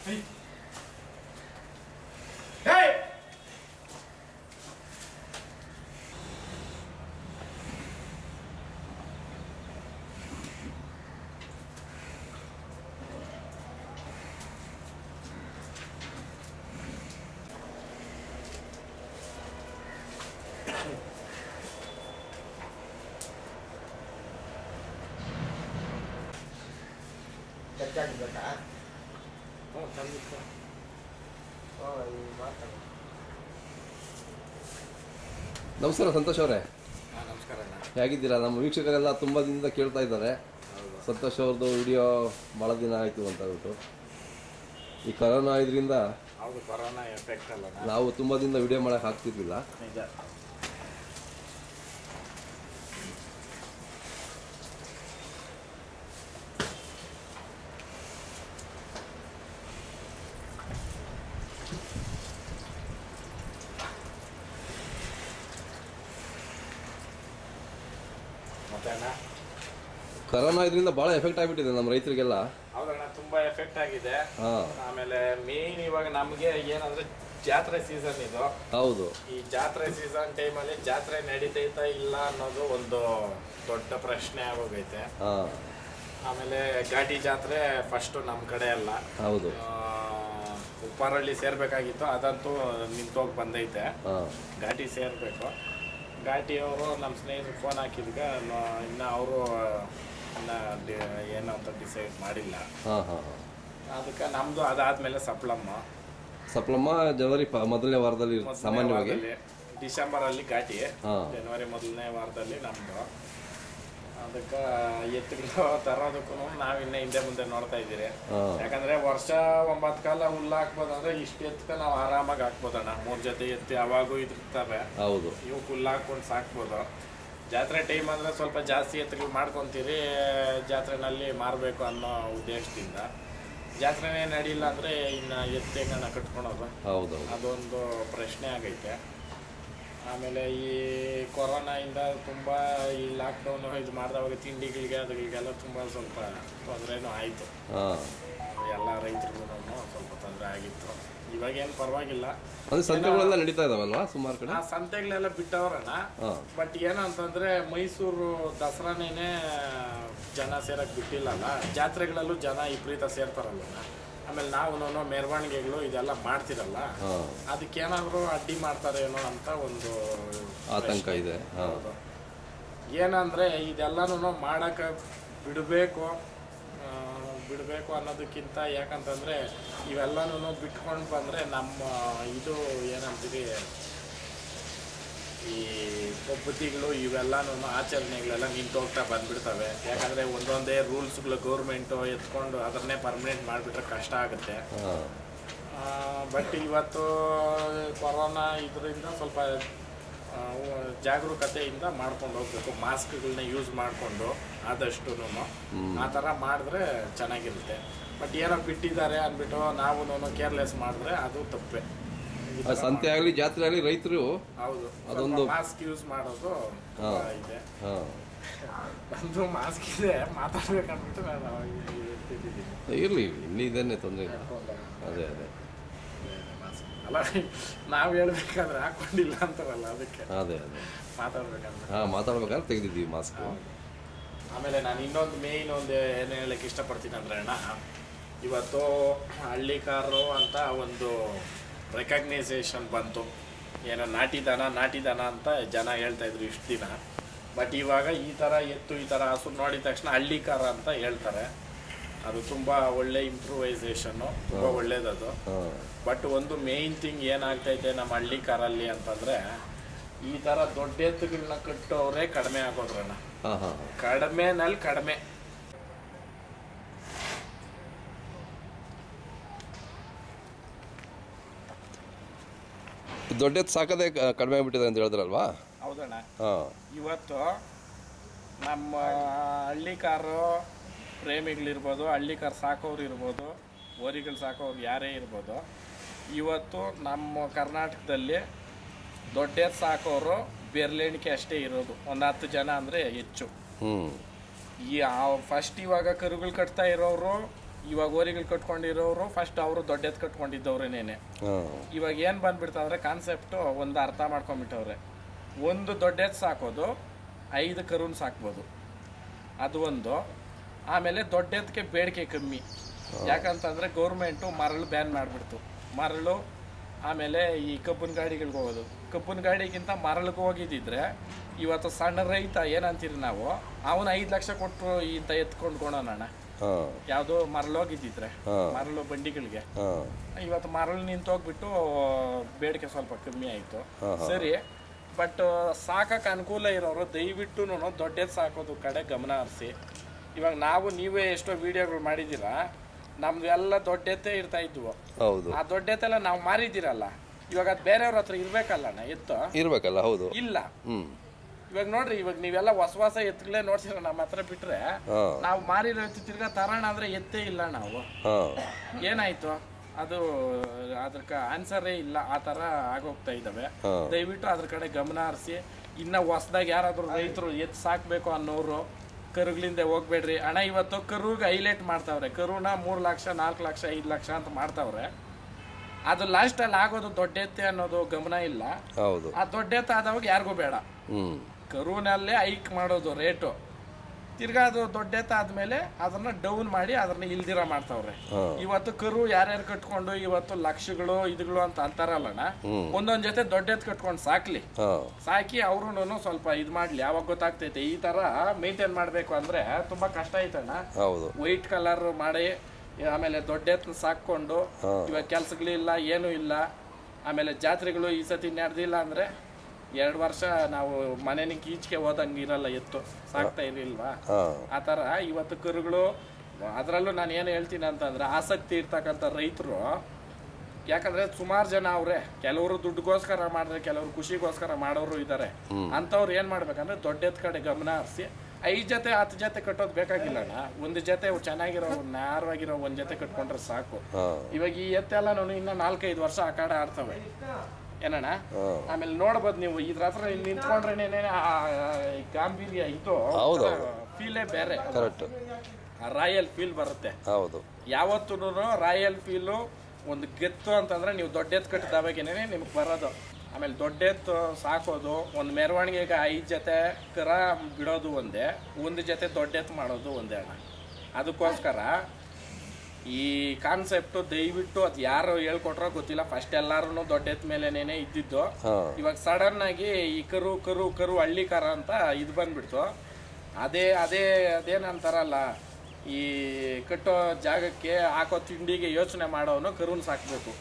ಕಚ್ಚಾಗಿಬೇಕಾ ಹ್ಞೂ ತಂದಿತ್ತು ಹ್ಞೂ ಈ ಮಾತಾಡು ನಮಸ್ಕಾರ ಸಂತೋಷ್ ಅವರೇ ಹಾಂ ನಮಸ್ಕಾರ ಅಣ್ಣ ಹೇಗಿದ್ದೀರಾ ನಮ್ಮ ವೀಕ್ಷಕರೆಲ್ಲ ತುಂಬ ದಿನದಿಂದ ಕೇಳ್ತಾ ಇದ್ದಾರೆ ಹೌದು ಸಂತೋಷ್ ಅವ್ರದ್ದು ವಿಡಿಯೋ ಭಾಳ ದಿನ ಆಯಿತು ಅಂತ ಹೇಳ್ಬಿಟ್ಟು ಈ ಕರೋನಾ ಇದರಿಂದ ಹೌದು ಕೊರೋನಾ ಎಫೆಕ್ಟ್ ಅಲ್ಲ ನಾವು ತುಂಬ ದಿನದ ವಿಡಿಯೋ ಮಾಡೋಕೆ ಆಗ್ತಿರ್ಲಿಲ್ಲ ನಿಜ ಮತ್ತೆ ಅಣ್ಣ ಕರೋನಾ ಇದರಿಂದ ಭಾಳ ಎಫೆಕ್ಟ್ ಆಗಿಬಿಟ್ಟಿದೆ ನಮ್ಮ ರೈತರಿಗೆಲ್ಲ ಹೌದಣ್ಣ ತುಂಬಾ ಎಫೆಕ್ಟ್ ಆಗಿದೆ ಹಾಂ ಆಮೇಲೆ ಮೇನ್ ಇವಾಗ ನಮಗೆ ಏನಂದ್ರೆ ಜಾತ್ರೆ ಸೀಸನ್ ಇದು ಹೌದು ಈ ಜಾತ್ರೆ ಸೀಸನ್ ಟೈಮಲ್ಲಿ ಜಾತ್ರೆ ನಡೀತೈತಾ ಇಲ್ಲ ಅನ್ನೋದು ಒಂದು ದೊಡ್ಡ ಪ್ರಶ್ನೆ ಆಗೋಗೈತೆ ಹಾಂ ಆಮೇಲೆ ಘಾಟಿ ಜಾತ್ರೆ ಫಸ್ಟು ನಮ್ಮ ಕಡೆ ಅಲ್ಲ ಹೌದು ಆ, ಉಪ್ಪಾರಳ್ಳಿ ಸೇರ್ಬೇಕಾಗಿತ್ತು ಅದಂತೂ ನಿಂತೋಗಿ ಬಂದೈತೆ ಹಾಂ ಘಾಟಿ ಸೇರಬೇಕು ಘಾಟಿಯವರು ನಮ್ಮ ಸ್ನೇಹಿತರು ಫೋನ್ ಹಾಕಿದ್ಗ ನ- ಇನ್ನು ಅವರು ಇನ್ನು ಡಿ- ಏನು ಅಂತ ಡಿಸೈಡ್ ಮಾಡಿಲ್ಲ ಹಾಂ ಹಾಂ ಹಾಂ ಅದಕ್ಕೆ ನಮ್ಮದು ಅದಾದಮೇಲೆ ಸಪ್ಲಮ್ಮ ಸಪ್ಲಮ್ಮ ಜನವರಿ ಪ ಮೊದಲನೇ ವಾರದಲ್ಲಿ ಇರುತ್ತೆ ಮೊದಲನೇ ಸಾಮಾನ್ಯವಾಗಿ ವಾರದಲ್ಲಿ ಡಿಸೆಂಬರಲ್ಲಿ ಘಾಟಿ ಹಾಂ ಜನವರಿ ಮೊದಲನೇ ವಾರದಲ್ಲಿ ನಮ್ಮದು ಅದಕ್ಕೆ ಎತ್ತುಗಳು ತರೋದಕ್ಕೂ ನಾವಿನ್ನ ಹಿಂದೆ ಮುಂದೆ ನೋಡ್ತಾ ಇದ್ದೀರಿ ಹಾಂ ಯಾಕಂದ್ರೆ ವರ್ಷ ಒಂಬತ್ತು ಕಾಲ ಹುಲ್ಲು ಹಾಕ್ಬೋದಂದ್ರೆ ಇಷ್ಟು ಎತ್ತಕ್ಕೆ ನಾವು ಆರಾಮಾಗಿ ಹಾಕ್ಬೋದಣ್ಣ ಮೂರು ಜೊತೆ ಎತ್ತಿ ಯಾವಾಗೂ ಇರ್ತವೆ ಹೌದು ಇವು ಹುಲ್ಲು ಹಾಕ್ಕೊಂಡು ಸಾಕ್ಬೋದು ಜಾತ್ರೆ ಟೈಮ್ ಅಂದರೆ ಸ್ವಲ್ಪ ಜಾಸ್ತಿ ಎತ್ತುಗಳು ಮಾಡ್ಕೊತೀರಿ ಜಾತ್ರೆನಲ್ಲಿ ಮಾರಬೇಕು ಅನ್ನೋ ಉದ್ದೇಶದಿಂದ ಜಾತ್ರೆನೇ ನಡೀಲ್ಲ ಅಂದರೆ ಇನ್ನು ಎತ್ತೆ ಕಣ ಕಟ್ಕೊಳೋದು ಹೌದು ಹೌದು ಅದೊಂದು ಪ್ರಶ್ನೆ ಆಗೈತೆ ಆಮೇಲೆ ಈ ಕೊರೋನಾಯಿಂದ ತುಂಬ ಈ ಲಾಕ್ಡೌನು ಇದು ಮಾಡಿದವಾಗ ತಿಂಡಿಗಳಿಗೆ ಅದುಗಳಿಗೆಲ್ಲ ತುಂಬ ಸ್ವಲ್ಪ ತೊಂದರೆನೂ ಆಯಿತು ಹಾಂ ಎಲ್ಲ ರೈತರಿಗೂ ಸ್ವಲ್ಪ ತೊಂದರೆ ಆಗಿತ್ತು ಇವಾಗೇನು ಪರವಾಗಿಲ್ಲ ಅಂದರೆ ಸಂತೆಗಳೆಲ್ಲ ನಡೀತಾ ಇದಾವಲ್ವಾ ಸುಮಾರು ಕಡೆ ಆ ಸಂತೆಗಳೆಲ್ಲ ಬಿಟ್ಟವ್ರಣ್ಣ ಹಾಂ ಬಟ್ ಏನು ಅಂತಂದ್ರೆ ಮೈಸೂರು ದಸರಾನೇನೆ ಜನ ಸೇರಕ್ ಬಿಟ್ಟಿಲ್ಲಲ್ಲ ಜಾತ್ರೆಗಳಲ್ಲೂ ಜನ ವಿಪರೀತ ಸೇರ್ತಾರಲ್ಲ ಆಮೇಲೆ ನಾವು ಮೆರವಣಿಗೆಗಳು ಇದೆಲ್ಲ ಮಾಡ್ತಿರಲ್ಲ ಹಾಂ ಅದಕ್ಕೇನಾದ್ರೂ ಅಡ್ಡಿ ಮಾಡ್ತಾರೇನೋ ಅಂತ ಒಂದು ಆತಂಕ ಇದೆ ಹಾಂ ಹೌದು. ಏನಂದ್ರೆ ಇದೆಲ್ಲನೂ ಮಾಡಕ್ಕೆ ಬಿಡಬೇಕು ಬಿಡಬೇಕು ಅನ್ನೋದಕ್ಕಿಂತ ಯಾಕಂತಂದ್ರೆ ಇವೆಲ್ಲನೂ ಬಿಟ್ಕೊಂಡು ಬಂದ್ರೆ ನಮ್ಮ ಇದು ಏನಂತೀವಿ ಈ ಪದ್ಧತಿಗಳು ಇವೆಲ್ಲನೂ ಆಚರಣೆಗಳೆಲ್ಲ ನಿಂತೋಗ್ತಾ ಬಂದ್ಬಿಡ್ತವೆ ಯಾಕಂದ್ರೆ ಒಂದೊಂದೇ ರೂಲ್ಸ್ಗಳು ಗೌರ್ಮೆಂಟು ಎತ್ಕೊಂಡು ಅದನ್ನೇ ಪರ್ಮನೆಂಟ್ ಮಾಡಿಬಿಟ್ರೆ ಕಷ್ಟ ಆಗುತ್ತೆ ಹಾಂ ಬಟ್ ಇವತ್ತು ಕೊರೋನಾ ಇದರಿಂದ ಸ್ವಲ್ಪ ಆ, ಜಾಗರೂಕತೆಯಿಂದ ಮಾಡ್ಕೊಂಡು ಹೋಗ್ಬೇಕು ಮಾಸ್ಕ್ಗಳನ್ನ ಯೂಸ್ ಮಾಡಿಕೊಂಡು ಆದಷ್ಟು ಆ ಥರ ಮಾಡಿದ್ರೆ ಚೆನ್ನಾಗಿರುತ್ತೆ ಬಟ್ ಏನೋ ಬಿಟ್ಟಿದ್ದಾರೆ ಅಂದ್ಬಿಟ್ಟು ನಾವು ಕೇರ್ಲೆಸ್ ಮಾಡಿದ್ರೆ ಅದು ತಪ್ಪೆ ಈ ಥರ ಸಂತೆ ಆಗಲಿ ಜಾತ್ರೆ ಆಗಲಿ ರೈತರು ಹೌದು ಅದೊಂದು- ಮಾಸ್ಕ್ ಯೂಸ್ ಮಾಡೋದು ತುಂಬಾ ಹಾ. ಇದೆ ಹಾಂ ಒಂದು ಮಾಸ್ಕ್ ಇದೆ ಮಾತಾಡ್ಬೇಕಂದ್ಬಿಟ್ಟು ನಾನು ಎತ್ತಿದ್ದೀನಿ ಇರಲಿ ಇಲ್ಲಿ ಇದೇನೆ ತೊಂದರೆ ಇಲ್ಲ ಅದೇ ಅದೇ ಮಾಸ್ಕ್ ಅಲ್ಲ ನಾವು ಹೇಳ್ಬೇಕಾದ್ರೆ ಹಾಕೊಂಡಿಲ್ಲ ಅಂತಾರಲ್ಲ ಅದಕ್ಕೆ ಅದೇ ಅದೇ ಮಾತಾಡ್ಬೇಕಂದ್ರೆ ಹಾಂ ಮಾತಾಡ್ಬೇಕಾದ್ರೆ ತೆಗೆದಿದ್ದೀವಿ ಮಾಸ್ಕ್ ಹೌದು. ಆಮೇಲೆ ನಾನು ಇನ್ನೊಂದು ಮೇಯ್ನ್ ಒಂದು ಏನು ಹೇಳಕ್ಕೆ ಇಷ್ಟಪಡ್ತೀನಿ ಅಂದ್ರೆ ಅಣ್ಣ ಇವತ್ತು ಹಳ್ಳಿ ಕಾರು ಅಂತ ಒಂದು ರೆಕಗ್ನೈಸೇಷನ್ ಬಂತು ಏನೋ ನಾಟಿ ದನ ನಾಟಿ ದನ ಅಂತ ಜನ ಹೇಳ್ತಾ ಇದ್ರು ಇಷ್ಟು ದಿನ ಬಟ್ ಇವಾಗ ಈ ಥರ ಎತ್ತು ಈ ಥರ ಹಸು ನೋಡಿದ ತಕ್ಷಣ ಹಳ್ಳಿ ಕಾರ ಅಂತ ಹೇಳ್ತಾರೆ ಅದು ತುಂಬ ಒಳ್ಳೆ ಇಂಪ್ರೂವೈಸೇಷನ್ನು ತುಂಬ ಒಳ್ಳೇದದು ಹಾಂ ಬಟ್ ಒಂದು ಮೇಯ್ನ್ ಥಿಂಗ್ ಏನಾಗ್ತೈತೆ ನಮ್ಮ ಹಳ್ಳಿ ಕಾರಲ್ಲಿ ಅಂತಂದರೆ ಈ ಥರ ದೊಡ್ಡ ಎತ್ತುಗಳನ್ನ ಕಟ್ಟೋರೇ ಕಡಿಮೆ ಆಗೋದ್ರಣ್ಣ ಹಾಂ ಹಾಂ ಕಡಿಮೆನಲ್ಲಿ ಕಡಿಮೆ ದೊಡ್ಡ ಸಾಕದೆ ಕಡಿಮೆ ಆಗ್ಬಿಟ್ಟಿದೆ ಅಂತ ಹೇಳಿದ್ರಲ್ವಾ ಹೌದಣ್ಣ ಹಾಂ ಇವತ್ತು ನಮ್ಮ ಹಳ್ಳಿ ಕಾರು ಪ್ರೇಮಿಗಳಿರ್ಬೋದು ಹಳ್ಳಿ ಕಾರ್ ಸಾಕೋರು ಇರ್ಬೋದು ಓರಿಗಳು ಸಾಕೋರು ಯಾರೇ ಇರ್ಬೋದು ಇವತ್ತು ನಮ್ಮ ಕರ್ನಾಟಕದಲ್ಲಿ ದೊಡ್ಡ ಎತ್ತು ಸಾಕೋರು ಬೆರ್ಲೆಣಿಕೆ ಅಷ್ಟೇ ಇರೋದು ಒಂದು ಹತ್ತು ಜನ ಅಂದರೆ ಹೆಚ್ಚು ಹ್ಞೂ ಈ ಫಸ್ಟ್ ಇವಾಗ ಕರುಗಳು ಕಟ್ತಾ ಇರೋರು ಇವಾಗ ಓರಿಗಳು ಕಟ್ಕೊಂಡಿರೋರು ಫಸ್ಟ್ ಅವರು ದೊಡ್ಡ ಎತ್ತು ಕಟ್ಕೊಂಡಿದ್ದವ್ರೇನೇನೆ ಹಾಂ ಇವಾಗ ಏನು ಬಂದ್ಬಿಡ್ತಂದ್ರೆ ಕಾನ್ಸೆಪ್ಟು ಒಂದು ಅರ್ಥ ಮಾಡ್ಕೊಂಬಿಟ್ಟವ್ರೆ ಒಂದು ದೊಡ್ಡ ಎತ್ತು ಸಾಕೋದು ಐದು ಕರುನ್ ಸಾಕ್ಬೋದು ಅದು ಒಂದು ಆಮೇಲೆ ದೊಡ್ಡ ಎತ್ತಿಗೆ ಬೇಡಿಕೆ ಕಮ್ಮಿ ಯಾಕಂತಂದ್ರೆ ಗೌರ್ಮೆಂಟು ಮರಳು ಬ್ಯಾನ್ ಮಾಡಿಬಿಡ್ತು ಮರಳು ಆಮೇಲೆ ಈ ಕಬ್ಬನ್ ಗಾಡಿಗಳಿಗೆ ಹೋಗೋದು ಕಬ್ಬನ್ ಗಾಡಿಗಿಂತ ಮರಳಿಗೆ ಹೋಗಿದ್ದಿದ್ರೆ ಇವತ್ತು ಸಣ್ಣ ರೈತ ಏನಂತೀರಿ ನಾವು ಅವನು ಐದು ಲಕ್ಷ ಕೊಟ್ಟು ಇಂಥ ಎತ್ಕೊಂಡು ಕೊಡೋಣ ಹಾಂ ಯಾವುದೋ ಮರಳೋಗಿದ್ದಿದ್ರೆ ಹಾಂ ಮರಳು ಬಂಡಿಗಳಿಗೆ ಹಾಂ ಇವತ್ತು ಮರಳು ನಿಂತೋಗ್ಬಿಟ್ಟು ಬೇಡಿಕೆ ಸ್ವಲ್ಪ ಕಮ್ಮಿ ಆಯಿತು ಹಾ, ಹಾ. ಸರಿ ಬಟ್ ಸಾಕಕ್ಕೆ ಅನುಕೂಲ ಇರೋರು ದಯವಿಟ್ಟು ದೊಡ್ಡದು ಸಾಕೋದು ಕಡೆ ಗಮನ ಹರಿಸಿ ಇವಾಗ ನಾವು ನೀವೇ ಎಷ್ಟೋ ವಿಡಿಯೋಗಳು ಮಾಡಿದ್ದೀರಾ ನಮ್ದು ಎಲ್ಲ ದೊಡ್ಡೆತ್ತೇ ಇರ್ತಾ ಇದ್ವು ಹೌದು ಆ ದೊಡ್ಡೆತ್ತೆಲ್ಲ ನಾವು ಮಾರಿದ್ದೀರಲ್ಲ ಇವಾಗ ಅದು ಬೇರೆಯವ್ರ ಹತ್ರ ಇರ್ಬೇಕಲ್ಲಣ್ಣ ಎತ್ತು ಇರ್ಬೇಕಲ್ಲ ಹೌದು ಇಲ್ಲ ಹ್ಞೂ ಇವಾಗ ನೋಡ್ರಿ ಇವಾಗ ನೀವೆಲ್ಲ ಹೊಸ ಹೊಸ ಎತ್ತುಗಳೇ ನೋಡ್ಸಿರ ನಮ್ಮ ಹತ್ರ ಬಿಟ್ರೆ ಹಾಂ ನಾವು ಮಾರಿರೋ ಎತ್ತು ತಿರ್ಗಾ ತರೋಣ ಅಂದ್ರೆ ಎತ್ತೇ ಇಲ್ಲ ನಾವು ಹಾಂ ಏನಾಯ್ತು ಅದು ಅದಕ್ಕೆ ಆನ್ಸರೇ ಇಲ್ಲ ಆ ಥರ ಆಗೋಗ್ತಾ ಇದ್ದಾವೆ ಹಾಂ ದಯವಿಟ್ಟು ಅದ್ರ ಕಡೆ ಗಮನ ಹರಿಸಿ ಇನ್ನ ಹೊಸ್ದಾಗಿ ಯಾರಾದರೂ ರೈತರು ಎತ್ತು ಸಾಕ್ಬೇಕು ಅನ್ನೋರು ಕರುಗಳಿಂದ ಹೋಗ್ಬೇಡ್ರಿ ಹಣ ಇವತ್ತು ಕರುಗೆ ಹೈಲೈಟ್ ಮಾಡ್ತಾವ್ರೆ ಕರುನ ಮೂರು ಲಕ್ಷ ನಾಲ್ಕು ಲಕ್ಷ ಐದು ಲಕ್ಷ ಅಂತ ಮಾಡ್ತಾವ್ರೆ ಅದು ಲಾಸ್ಟಲ್ಲಿ ಆಗೋದು ದೊಡ್ಡ ಎತ್ತೆ ಅನ್ನೋದು ಗಮನ ಇಲ್ಲ ಹೌದು ಆ ದೊಡ್ಡ ಎತ್ತ ಆದವಾಗ ಯಾರಿಗೂ ಬೇಡ ಹ್ಞೂ ಕರುನಲ್ಲೇ ಹೈಕ್ ಮಾಡೋದು ರೇಟು ತಿರ್ಗಾ ಅದು ದೊಡ್ಡ ಎತ್ತ ಆದ್ಮೇಲೆ ಅದನ್ನ ಡೌನ್ ಮಾಡಿ ಅದನ್ನ ಇಲ್ದಿರ ಮಾಡ್ತಾವ್ರೆ ಹಾಂ ಇವತ್ತು ಕರು ಯಾರ್ಯಾರು ಕಟ್ಕೊಂಡು ಇವತ್ತು ಲಕ್ಷಗಳು ಇದುಗಳು ಅಂತ ಅಂತಾರಲ್ಲಣ್ಣ ಹ್ಮ್. ಒಂದೊಂದ್ ಜೊತೆ ದೊಡ್ಡ ಎತ್ತು ಕಟ್ಕೊಂಡು ಸಾಕ್ಲಿ ಹಾಂ ಸಾಕಿ ಅವ್ರು ಸ್ವಲ್ಪ ಇದು ಮಾಡ್ಲಿ ಯಾವಾಗ ಗೊತ್ತಾಗ್ತೈತೆ ಈ ತರ ಮೇಂಟೈನ್ ಮಾಡ್ಬೇಕು ಅಂದ್ರೆ ತುಂಬಾ ಕಷ್ಟ ಐತಣ್ಣ ಹೌದು ವೈಟ್ ಕಲರ್ ಮಾಡಿ ಆಮೇಲೆ ದೊಡ್ಡ ಎತ್ತನ್ನ ಸಾಕೊಂಡು ಹಾ. ಇವಾಗ ಕೆಲ್ಸಗಳಿಲ್ಲ ಏನೂ ಇಲ್ಲ ಆಮೇಲೆ ಜಾತ್ರೆಗಳು ಈ ಸತಿ ನಡೆದಿಲ್ಲ ಅಂದ್ರೆ ಎರಡು ವರ್ಷ ನಾವು ಮನೆನಿಗೆ ಈಚೆಗೆ ಹೋದಂಗೆ ಇರಲ್ಲ ಎತ್ತು ಸಾಕ್ತಾ ಇರಲಿಲ್ವಾ ಹಾಂ ಆ ಥರ ಇವತ್ತು ಕರುಗಳು ಅದರಲ್ಲೂ ನಾನು ಏನು ಹೇಳ್ತೀನಿ ಅಂತಂದ್ರೆ ಆಸಕ್ತಿ ಇರ್ತಕ್ಕಂಥ ರೈತರು ಯಾಕಂದ್ರೆ ಸುಮಾರು ಜನ ಅವ್ರೆ ಕೆಲವರು ದುಡ್ಡುಗೋಸ್ಕರ ಮಾಡಿದ್ರೆ ಕೆಲವರು ಖುಷಿಗೋಸ್ಕರ ಮಾಡೋರು ಇದ್ದಾರೆ ಅಂಥವ್ರು ಏನು ಮಾಡ್ಬೇಕಂದ್ರೆ ದೊಡ್ಡ ಎತ್ತು ಕಡೆ ಗಮನ ಹರಿಸಿ ಐದು ಜೊತೆ ಹತ್ತು ಜೊತೆ ಕಟ್ಟೋದು ಬೇಕಾಗಿಲ್ಲಣ್ಣ ಒಂದು ಜೊತೆ ಚೆನ್ನಾಗಿರೋ ನೇರವಾಗಿರೋ ಒಂದು ಜೊತೆ ಕಟ್ಕೊಂಡ್ರೆ ಸಾಕು ಹಾಂ ಇವಾಗ ಈ ಎತ್ತೆಲ್ಲ ನಾನು ಇನ್ನೂ ನಾಲ್ಕೈದು ವರ್ಷ ಆ ಕಡೆ ಆಡ್ತವೆ ಏನಣ್ಣ ಹಾಂ ಆಮೇಲೆ ನೋಡ್ಬೋದು ನೀವು ಇದ್ರ ಹತ್ರ ಇಲ್ಲಿ ನಿಂತ್ಕೊಂಡ್ರೇನೆ ಆ ಗಾಂಭೀರ್ಯ ಇದು ಹೌದು. ಫೀಲೇ ಬೇರೆ ಕರೆಕ್ಟ್ ರಾಯಲ್ ಫೀಲ್ ಬರುತ್ತೆ ಹೌದು ಯಾವತ್ತೂ ರಾಯಲ್ ಫೀಲು ಒಂದು ಗೆತ್ತು ಅಂತಂದ್ರೆ ನೀವು ದೊಡ್ಡ ಎತ್ತು ಕಟ್ಟಿದವಾಗೇನೆ ನಿಮ್ಗೆ ಬರೋದು ಆಮೇಲೆ ದೊಡ್ಡ ಎತ್ತು ಸಾಕೋದು ಒಂದು ಮೆರವಣಿಗೆಗೆ ಐದು ಜೊತೆ ಕರ ಬಿಡೋದು ಒಂದೇ ಒಂದು ಜೊತೆ ದೊಡ್ಡ ಎತ್ತು ಮಾಡೋದು ಒಂದೇ ಅಣ್ಣ ಅದಕ್ಕೋಸ್ಕರ ಈ ಕಾನ್ಸೆಪ್ಟು ದಯವಿಟ್ಟು ಅದು ಯಾರು ಹೇಳ್ಕೊಟ್ರೋ ಗೊತ್ತಿಲ್ಲ ಫಸ್ಟ್ ಎಲ್ಲಾರು ದೊಡ್ಡ ಎತ್ತ ಮೇಲೇನೆ ಇದ್ದಿದ್ದು ಹಾಂ ಇವಾಗ ಸಡನ್ ಆಗಿ ಈ ಕರು ಕರು ಕರು ಹಳ್ಳಿ ಕರ ಅಂತ ಇದು ಬಂದ್ಬಿಡ್ತು ಅದೇ ಅದೇ ಅದೇನಂತಾರಲ್ಲ ಈ ಕಟ್ಟೋ ಜಾಗಕ್ಕೆ ಹಾಕೋ ತಿಂಡಿಗೆ ಯೋಚನೆ ಮಾಡೋನು ಕರುನ್ ಸಾಕಬೇಕು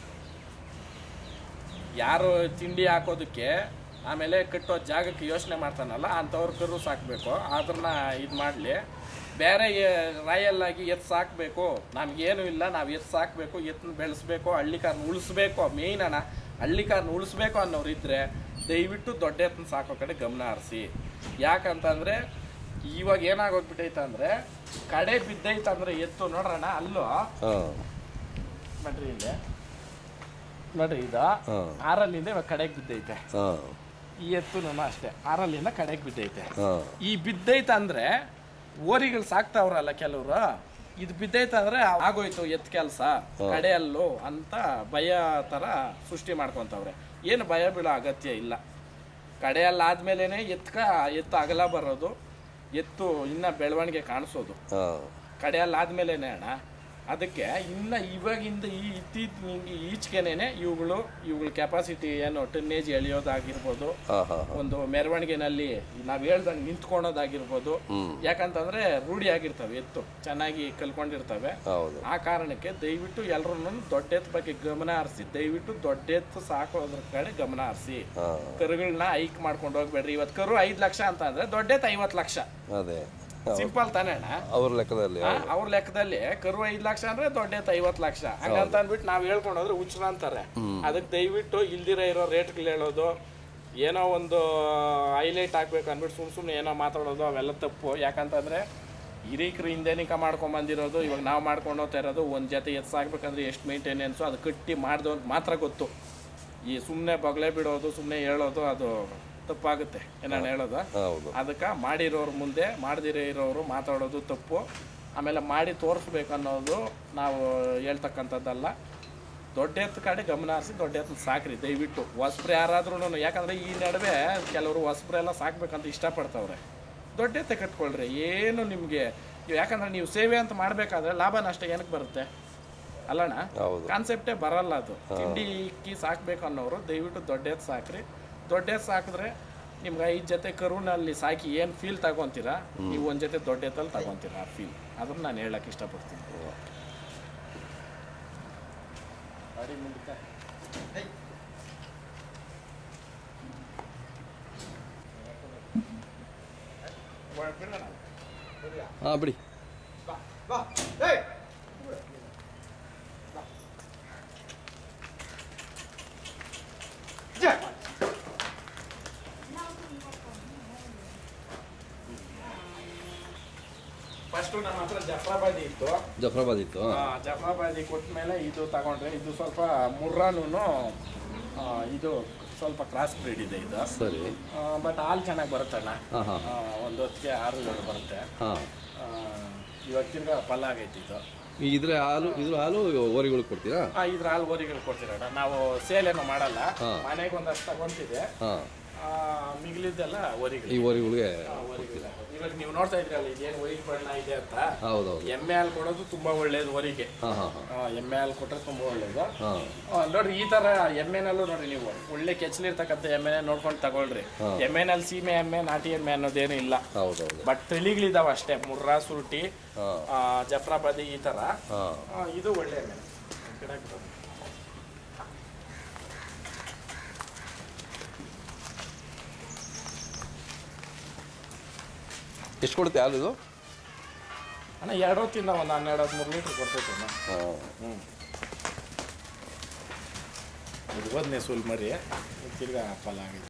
ಯಾರು ತಿಂಡಿ ಹಾಕೋದಕ್ಕೆ ಆಮೇಲೆ ಕಟ್ಟೋ ಜಾಗಕ್ಕೆ ಯೋಚನೆ ಮಾಡ್ತಾನಲ್ಲ ಅಂಥವ್ರು ಕರು ಸಾಕಬೇಕು ಅದನ್ನ ಇದು ಮಾಡಲಿ ಬೇರೆ ರಾಯಲ್ ಆಗಿ ಎತ್ತು ಸಾಕಬೇಕು ನಮಗೇನು ಇಲ್ಲ ನಾವು ಎತ್ತು ಸಾಕಬೇಕು ಎತ್ತನ್ನ ಬೆಳೆಸ್ಬೇಕು ಹಳ್ಳಿ ಕಾರ್ನ ಉಳಿಸ್ಬೇಕು ಮೇಯ್ನ್ ಅಣ್ಣ ಹಳ್ಳಿ ಕಾರ್ನ ಉಳಿಸ್ಬೇಕು ಅನ್ನೋರು ಇದ್ರೆ ದಯವಿಟ್ಟು ದೊಡ್ಡ ಎತ್ತನ್ನ ಸಾಕೋ ಕಡೆ ಗಮನ ಹರಿಸಿ ಯಾಕಂತಂದ್ರೆ ಇವಾಗ ಏನಾಗೋಗ್ಬಿಟ್ಟೈತೆ ಅಂದ್ರೆ ಕಡೆ ಬಿದ್ದೈತಂದ್ರೆ ಎತ್ತು ನೋಡ್ರಣ್ಣ ಅಲ್ಲೂ ಹಾಂ ನೋಡ್ರಿ ಇಲ್ಲಿ ನೋಡ್ರಿ ಇದು ಹಾಂ ಆರಲ್ಲಿಂದ ಇವಾಗ ಕಡೆಗೆ ಬಿದ್ದೈತೆ ಹಾಂ ಈ ಎತ್ತು ಅಷ್ಟೇ ಆರಲ್ಲಿಂದ ಕಡೆಗೆ ಬಿದ್ದೈತೆ ಹಾಂ ಈ ಬಿದ್ದೈತೆ ಅಂದ್ರೆ ಓರಿಗಳು ಸಾಕ್ತಾವ್ರಲ್ಲ ಕೆಲವರು ಇದು ಬಿದ್ದೈತೆ ಅಂದ್ರೆ ಆಗೋಯ್ತು ಎತ್ ಕೆಲಸ ಕಡೆಯಲ್ಲೂ ಅಂತ ಭಯ ತರ ಸೃಷ್ಟಿ ಮಾಡ್ಕೊಂತವ್ರೆ ಏನು ಭಯ ಬೀಳೋ ಅಗತ್ಯ ಇಲ್ಲ ಕಡೆಯಲ್ಲಿ ಆದ್ಮೇಲೆನೆ ಎತ್ಕ ಎತ್ತು ಅಗಲ ಬರೋದು ಎತ್ತು ಇನ್ನ ಬೆಳವಣಿಗೆ ಕಾಣಿಸೋದು ಹಾಂ ಕಡೆಯಲ್ಲಿ ಆದ್ಮೇಲೆನೆ ಅಣ್ಣ ಅದಕ್ಕೆ ಇನ್ನ ಇವಾಗಿಂದ ಈ ಇತ್ತೀಚಿನ ಈಚೆಗೆನೆ ಇವುಗಳು ಇವುಗಳ ಕೆಪಾಸಿಟಿ ಏನು ಟನ್ನೇಜ್ ಎಳೆಯೋದಾಗಿರ್ಬೋದು ಹಾಂ ಹಾಂ ಒಂದು ಮೆರವಣಿಗೆನಲ್ಲಿ ನಾವು ಹೇಳ್ದಂಗೆ ನಿಂತ್ಕೊಳೋದಾಗಿರ್ಬೋದು ಹ್ಮ್. ಯಾಕಂತಂದ್ರೆ ರೂಢಿ ಆಗಿರ್ತವೆ ಎತ್ತು ಚೆನ್ನಾಗಿ ಕಲ್ಕೊಂಡಿರ್ತವೆ ಹೌದು ಆ ಕಾರಣಕ್ಕೆ ದಯವಿಟ್ಟು ಎಲ್ಲರೂ ದೊಡ್ಡ ಎತ್ತು ಬಗ್ಗೆ ಗಮನ ಹರಿಸಿ ದಯವಿಟ್ಟು ದೊಡ್ಡ ಎತ್ತು ಸಾಕೋದ್ರ ಕಡೆ ಗಮನ ಹರಿಸಿ ಹಾಂ ಕರುಗಳನ್ನ ಹೈಕ್ ಮಾಡ್ಕೊಂಡು ಹೋಗ್ಬೇಡ್ರಿ ಇವತ್ತು ಕರು ಐದು ಲಕ್ಷ ಅಂತ ಅಂದ್ರೆ ದೊಡ್ಡ ಎತ್ತು ಐವತ್ತು ಲಕ್ಷ ಅದೇ ಸಿಂಪಲ್ ತಾನೇ ಅಣ್ಣ ಅವ್ರ ಲೆಕ್ಕದಲ್ಲಿ ಆ, ಅವ್ರ ಲೆಕ್ಕದಲ್ಲಿ ಕರು ಐದ್ ಲಕ್ಷ ಅಂದ್ರೆ ದೊಡ್ಡ ಎತ್ತು ಐವತ್ತು ಲಕ್ಷ ಹಂಗಂತ ಅಂದ್ಬಿಟ್ಟು ನಾವ್ ಹೇಳ್ಕೊಂಡು ಹೋದ್ರೆ ಹುಚ್ಚರ ಅಂತಾರೆ ಅದಕ್ಕೆ ದಯವಿಟ್ಟು ಇಲ್ದಿರ ಇರೋ ರೇಟ್ಗಳು ಹೇಳೋದು ಏನೋ ಒಂದು ಹೈಲೈಟ್ ಆಗ್ಬೇಕು ಅಂದ್ಬಿಟ್ಟು ಸುಮ್ ಸುಮ್ಮನೆ ಏನೋ ಮಾತಾಡೋದು ಅವೆಲ್ಲ ತಪ್ಪು ಯಾಕಂತಂದ್ರೆ ಹಿರೀಕರು ಹಿಂದೆನಿಕ ಮಾಡ್ಕೊಂಡ್ ಬಂದಿರೋದು ಇವಾಗ ನಾವು ಮಾಡ್ಕೊಂಡು ಹೋಗ್ತಾ ಇರೋದು ಒಂದು ಜೊತೆ ಎತ್ತು ಸಾಕ್ಬೇಕಂದ್ರೆ ಎಷ್ಟು ಮೇಂಟೆನೆನ್ಸು ಅದು ಕಟ್ಟಿ ಮಾಡ್ದವ್ರಿಗೆ ಮಾತ್ರ ಗೊತ್ತು ಈ ಸುಮ್ಮನೆ ಬಗಲೆ ಬಿಡೋದು ಸುಮ್ಮನೆ ಹೇಳೋದು ಅದು ತಪ್ಪಾಗುತ್ತೆ ಏನಾನು ಹೇಳೋದು ಹೌದು ಅದಕ್ಕೆ ಮಾಡಿರೋರು ಮುಂದೆ ಮಾಡದಿರೋ ಇರೋರು ಮಾತಾಡೋದು ತಪ್ಪು ಆಮೇಲೆ ಮಾಡಿ ತೋರಿಸ್ಬೇಕು ಅನ್ನೋದು ನಾವು ಹೇಳ್ತಕ್ಕಂಥದ್ದಲ್ಲ ದೊಡ್ಡ ಎತ್ತು ಕಡೆ ಗಮನ ಹರಿಸಿ ದೊಡ್ಡ ಎತ್ತನ್ನ ಸಾಕ್ರಿ ದಯವಿಟ್ಟು ಹೊಸ್ಬ್ರು ಯಾರಾದ್ರೂ ಯಾಕಂದರೆ ಈ ನಡುವೆ ಕೆಲವರು ಹೊಸ್ಬ್ರೆಲ್ಲ ಸಾಕ್ಬೇಕಂತ ಇಷ್ಟಪಡ್ತಾವ್ರೆ ದೊಡ್ಡ ಎತ್ತೆ ಕಟ್ಕೊಳ್ರಿ ಏನು ನಿಮಗೆ ಯಾಕಂದ್ರೆ ನೀವು ಸೇವೆ ಅಂತ ಮಾಡಬೇಕಾದ್ರೆ ಲಾಭ ನಷ್ಟ ಏನಕ್ಕೆ ಬರುತ್ತೆ ಅಲ್ಲಣ್ಣ ಹೌದು ಕಾನ್ಸೆಪ್ಟೇ ಬರಲ್ಲ ಅದು ತಿಂಡಿ ಇಕ್ಕಿ ಸಾಕ್ಬೇಕು ಅನ್ನೋರು ದಯವಿಟ್ಟು ದೊಡ್ಡ ಎತ್ತು ಸಾಕ್ರಿ ದೊಡ್ಡ ಎತ್ತು ಸಾಕಿದ್ರೆ ನಿಮ್ಗೆ ಐದು ಜೊತೆ ಕರುನಲ್ಲಿ ಸಾಕಿ ಏನು ಫೀಲ್ ತಗೊಂತೀರಾ ನೀವು ಒಂದು ಜೊತೆ ದೊಡ್ಡ ಎತ್ತಲ್ಲಿ ತಗೊಂತೀರಾ ಆ ಫೀಲ್ ಅದನ್ನ ನಾನು ಹೇಳಕ್ಕೆ ಇಷ್ಟಪಡ್ತೀನಿ ಗಾಡಿ ಮುಂದಕ್ಕೆ ಬಿಡೋಣ. ಹಾಂ ಬಿಡಿ ಬಾ ಬಾ ಏಯ್ ಜಾ ಫಸ್ಟು ನಮ್ಮ ಹತ್ರ ಜಫ್ರಾಬಾದಿ ಇತ್ತು ಜಫ್ರಾಬಾದ್ ಇತ್ತು ಹಾಂ ಆ, ಜಫ್ರಾಬಾದಿ ಕೊಟ್ಟ ಮೇಲೆ ಇದು ತಗೊಂಡ್ರೆ ಇದು ಸ್ವಲ್ಪ ಮುರ್ರಾನು ಇದು ಸ್ವಲ್ಪ ಕ್ರಾಸ್ ಬ್ರೀಡ್ ಇದೆ ಇದು ಸರಿ ಬಟ್ ಹಾಲು ಚೆನ್ನಾಗಿ ಬರುತ್ತಣ್ಣ ಹಾಂ ಹಾಂ ಆ, ಒಂದು ಹೊತ್ತಿಗೆ ಆರು ಏಳು ಬರುತ್ತೆ ಹಾಂ ಆ, ಇವಾಗ ತಿರ್ಗಾ ಫಲ ಆಗೈತಿ ಇದು ಈ ಇದ್ರೆ ಹಾಲು ಇದ್ರ ಹಾಲು ಓರಿಗಳಿಗೆ ಕೊಡ್ತೀರಾ ಆ, ಇದ್ರ ಹಾಲು ಓರಿಗಳು ಕೊಡ್ತೀರಣ್ಣ ನಾವು ಸೇಲ್ ಏನೋ ಮಾಡಲ್ಲ ಹಾ. ಮನೆಗೆ ಒಂದಷ್ಟು ತಗೊಂತಿದೆ ಹಾಂ ಆ, ಮಿಗಿಲಿದ್ದೆಲ್ಲ ಓರಿಗಳು ಈ ಓರಿಗಳಿಗೆ ಆ, ಓರಿಗಳು. ಇವಾಗ ನೀವು ನೋಡ್ತಾ ಇದ್ರಲ್ಲ ಇದೇನು ವೈಟ್ ಬಣ್ಣ ಇದೆ ಅಂತ ಹೌದೌದು ಎಮ್ಮೆ ಹಾಲು ಕೊಡೋದು ತುಂಬಾ ಒಳ್ಳೇದು ಹೊರಿಗೆ ಹಾಂ ಹಾಂ ಹಾಂ ಎಮ್ಮೆ ಹಾಲು ಕೊಟ್ಟರೆ ತುಂಬಾ ಒಳ್ಳೇದು ಹಾಂ ಆ, ನೋಡ್ರಿ ಈ ತರ ಎಮ್ಮೆನಲ್ಲೂ ನೋಡ್ರಿ ನೀವು ಒಳ್ಳೆ ಕೆಚ್ಚಲಿರ್ತಕ್ಕಂಥ ಎಮ್ಮೆನೆ ನೋಡ್ಕೊಂಡು ತಗೊಳ್ರಿ ಹಾ. ಎಮ್ಮೆನಲ್ಲಿ ಸೀಮೆ ಎಮ್ಮೆ ನಾಟಿ ಎಮ್ಮೆ ಅನ್ನೋದೇನು ಇಲ್ಲ ಹೌದೌದು ಬಟ್ ತಳಿಗಳಿದಾವ ಅಷ್ಟೇ ಮುರ್ರಾ ಸುರುಟಿ ಹಾಂ ಆ, ಜಫ್ರಾಬಾದಿ ಈ ತರ ಹಾಂ ಆ, ಇದು ಒಳ್ಳೆ ಎಮ್ಮೆ ಈ ಕಡೆ ಹಾಕ್ಬಿಡು. ಎಷ್ಟು ಕೊಡುತ್ತೆ ಹಾಲು ಇದು ಅಣ್ಣ ಎರಡು ಹೊತ್ತಿಂದ ಒಂದು ಹನ್ನೆರಡು ಹದಿಮೂರು ಲೀಟ್ರ್ ಕೊಡ್ತೈತೆ ಅಣ್ಣ ಹಾಂ ಹ್ಞೂ ಇದು ಹೋದ್ನೆ ಸುಲ್ ಮರಿ ತಿರ್ಗಾ ಫಲ ಆಗಿದೆ